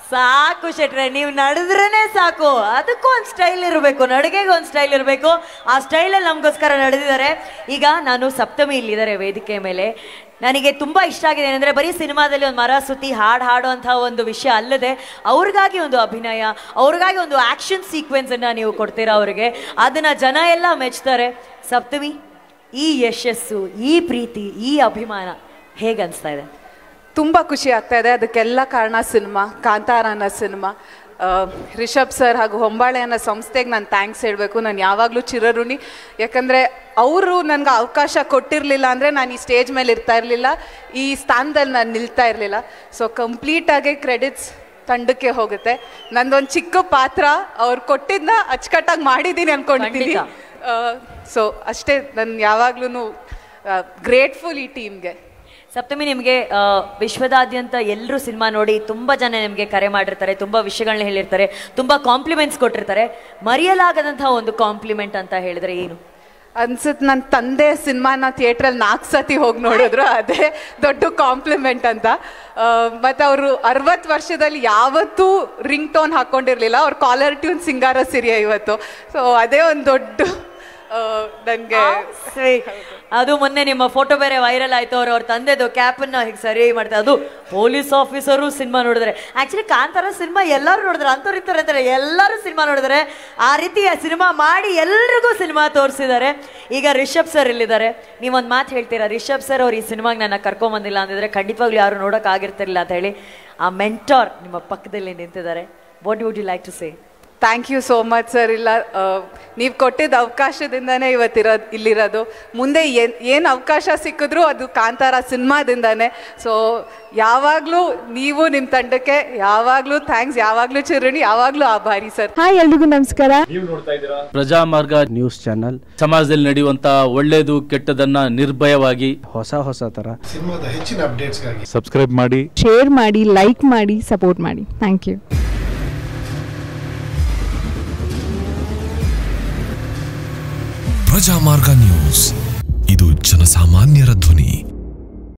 ಸಾಕು ಶೆಟ್ರೆ ನೀವು ನಡೆದ್ರೇನೆ ಸಾಕು ಅದಕ್ಕೂ ಒಂದು ಸ್ಟೈಲ್ ಇರಬೇಕು ನಡಿಗೆಗೆ ಒಂದು ಸ್ಟೈಲ್ ಇರಬೇಕು ಆ ಸ್ಟೈಲಲ್ಲಿ ನಮಗೋಸ್ಕರ ನಡೆದಿದ್ದಾರೆ ಈಗ ನಾನು ಸಪ್ತಮಿ ಇಲ್ಲಿದ್ದಾರೆ ವೇದಿಕೆ ಮೇಲೆ ನನಗೆ ತುಂಬ ಇಷ್ಟ ಆಗಿದೆ ಏನಂದರೆ ಬರೀ ಸಿನಿಮಾದಲ್ಲಿ ಒಂದು ಮರ ಸುತ್ತಿ ಹಾಡು ಹಾಡುವಂಥ ಒಂದು ವಿಷಯ ಅಲ್ಲದೆ ಅವ್ರಿಗಾಗಿ ಒಂದು ಅಭಿನಯ ಅವ್ರಿಗಾಗಿ ಒಂದು ಆ್ಯಕ್ಷನ್ ಸೀಕ್ವೆನ್ಸನ್ನು ನೀವು ಕೊಡ್ತೀರಾ ಅವ್ರಿಗೆ ಅದನ್ನು ಜನ ಎಲ್ಲ ಮೆಚ್ತಾರೆ ಸಪ್ತಮಿ ಈ ಯಶಸ್ಸು ಈ ಪ್ರೀತಿ ಈ ಅಭಿಮಾನ ಹೇಗೆ ಅನಿಸ್ತಾ ಇದೆ ತುಂಬ ಖುಷಿ ಆಗ್ತಾ ಇದೆ ಅದಕ್ಕೆಲ್ಲ ಕಾರಣ ಸಿನಿಮಾ ಕಾಂತಾರ ಅನ್ನೋ ಸಿನಿಮಾ ಆ, ರಿಷಬ್ ಸರ್ ಹಾಗೂ ಹೊಂಬಾಳೆ ಅನ್ನೋ ಸಂಸ್ಥೆಗೆ ನಾನು ಥ್ಯಾಂಕ್ಸ್ ಹೇಳಬೇಕು ನಾನು ಯಾವಾಗಲೂ ಚಿರಋಣಿ ಯಾಕಂದರೆ ಅವರು ನನಗೆ ಅವಕಾಶ ಕೊಟ್ಟಿರಲಿಲ್ಲ ಅಂದರೆ ನಾನು ಈ ಸ್ಟೇಜ್ ಮೇಲೆ ಇರ್ತಾ ಇರಲಿಲ್ಲ ಈ ಸ್ಥಾನದಲ್ಲಿ ನಾನು ನಿಲ್ತಾ ಇರಲಿಲ್ಲ ಸೊ ಕಂಪ್ಲೀಟಾಗಿ ಕ್ರೆಡಿಟ್ಸ್ ತಂಡಕ್ಕೆ ಹೋಗುತ್ತೆ ನಂದೊಂದು ಚಿಕ್ಕ ಪಾತ್ರ ಅವ್ರು ಕೊಟ್ಟಿದ್ದನ್ನ ಅಚ್ಚುಕಟ್ಟಾಗಿ ಮಾಡಿದ್ದೀನಿ ಅನ್ಕೊಂಡಿದ್ದೀನಿ ಖಂಡಿತ. ಸೊ ಅಷ್ಟೇ ನಾನು ಯಾವಾಗ್ಲೂ ಗ್ರೇಟ್ಫುಲ್ ಈ ಟೀಮ್ಗೆ ಸಪ್ತಮಿ ನಿಮಗೆ ಆ, ವಿಶ್ವದಾದ್ಯಂತ ಎಲ್ಲರೂ ಸಿನಿಮಾ ನೋಡಿ ತುಂಬ ಜನ ನಿಮಗೆ ಕರೆ ಮಾಡಿರ್ತಾರೆ ತುಂಬ ವಿಷಯಗಳನ್ನ ಹೇಳಿರ್ತಾರೆ ತುಂಬ ಕಾಂಪ್ಲಿಮೆಂಟ್ಸ್ ಕೊಟ್ಟಿರ್ತಾರೆ ಮರೆಯಲಾಗದಂತಹ ಒಂದು ಕಾಂಪ್ಲಿಮೆಂಟ್ ಅಂತ ಹೇಳಿದ್ರೆ ಏನು ಅನ್ಸುತ್ತೆ ನನ್ನ ತಂದೆ ಸಿನಿಮಾನ ಥಿಯೇಟ್ರಲ್ಲಿ ನಾಲ್ಕು ಸತಿ ಹೋಗಿ ನೋಡಿದ್ರು ಅದೇ ದೊಡ್ಡ ಕಾಂಪ್ಲಿಮೆಂಟ್ ಅಂತ ಆ, ಮತ್ತೆ ಅವರು ಅರವತ್ತು ವರ್ಷದಲ್ಲಿ ಯಾವತ್ತೂ ರಿಂಗ್ ಟೋನ್ ಹಾಕೊಂಡಿರ್ಲಿಲ್ಲ ಅವ್ರ ಕಾಲರ್ ಟ್ಯೂನ್ ಸಿಂಗಾರ ಸಿರಿಯ ಇವತ್ತು ಸೊ ಅದೇ ಒಂದು ದೊಡ್ಡ ನನಗೆ ಅದು ಮೊನ್ನೆ ನಿಮ್ಮ ಫೋಟೋ ಬೇರೆ ವೈರಲ್ ಆಯ್ತು ಅವ್ರು ಅವ್ರ ತಂದೆದು ಕ್ಯಾಪನ್ನ ಹೀಗೆ ಸರಿ ಮಾಡ್ತಾರೆ ಅದು ಪೊಲೀಸ್ ಆಫೀಸರು ಸಿನಿಮಾ ನೋಡಿದ್ರೆ ಆಕ್ಚುಲಿ ಕಾಂತಾರ ಸಿನಿಮಾ ಎಲ್ಲರೂ ನೋಡಿದ್ರೆ ಅಂಥವ್ರು ಇಂಥವ್ರು ಅಂತಾರೆ ಎಲ್ಲರೂ ಸಿನಿಮಾ ನೋಡಿದ್ರೆ ಆ ರೀತಿಯ ಸಿನಿಮಾ ಮಾಡಿ ಎಲ್ರಿಗೂ ಸಿನಿಮಾ ತೋರಿಸಿದ್ದಾರೆ ಈಗ ರಿಷಬ್ ಸರ್ ಇಲ್ಲಿದ್ದಾರೆ ನೀವೊಂದು ಮಾತು ಹೇಳ್ತೀರಾ ರಿಷಬ್ ಸರ್ ಅವ್ರು ಈ ಸಿನಿಮಾಗೆ ನನ್ನ ಕರ್ಕೊಂಬಂದಿಲ್ಲ ಅಂದಿದ್ರೆ ಖಂಡಿತವಾಗ್ಲೂ ಯಾರು ನೋಡೋಕೆ ಆಗಿರ್ತಿರ್ಲಿಲ್ಲ ಅಂತ ಹೇಳಿ ಆ ಮೆಂಟಾರ್ ನಿಮ್ಮ ಪಕ್ಕದಲ್ಲಿ ನಿಂತಿದ್ದಾರೆ what would you like to say thank you so much sir ಇಲ್ಲ ನೀವು ಕೊಟ್ಟಿದ್ದ ಅವಕಾಶದಿಂದನೇ ಇವತ್ತಿರೋದು ಇಲ್ಲಿರೋದು ಮುಂದೆ ಏನು ಏನು ಅವಕಾಶ ಸಿಕ್ಕಿದ್ರು ಅದು ಕಾಂತಾರ ಸಿನಿಮಾದಿಂದಾನೆ ಸೊ ಯಾವಾಗಲೂ ನೀವು ನಿಮ್ಮ ತಂಡಕ್ಕೆ ಯಾವಾಗಲೂ ಥ್ಯಾಂಕ್ಸ್ ಯಾವಾಗಲೂ ಚಿರುಣಿ ಯಾವಾಗಲೂ ಆಭಾರಿ ಸರ್ ಹಾಯ್ ಎಲ್ರಿಗೂ ನಮಸ್ಕಾರ ಪ್ರಜಾಮಾರ್ಗ ನ್ಯೂಸ್ ಚಾನಲ್ ಸಮಾಜದಲ್ಲಿ ನಡೆಯುವಂತ ಒಳ್ಳೇದು ಕೆಟ್ಟದನ್ನ ನಿರ್ಭಯವಾಗಿ ಹೊಸ ಹೊಸ ಥರ ಸಿನಿಮಾದ ಹೆಚ್ಚಿನ ಅಪ್ಡೇಟ್ಸ್ಗಾಗಿ ಸಬ್ಸ್ಕ್ರೈಬ್ ಮಾಡಿ ಶೇರ್ ಮಾಡಿ ಲೈಕ್ ಮಾಡಿ ಸಪೋರ್ಟ್ ಮಾಡಿ ಥ್ಯಾಂಕ್ ಯು ಪ್ರಜಾಮಾರ್ಗ ನ್ಯೂಸ್ ಇದು ಜನಸಾಮಾನ್ಯರ ಧ್ವನಿ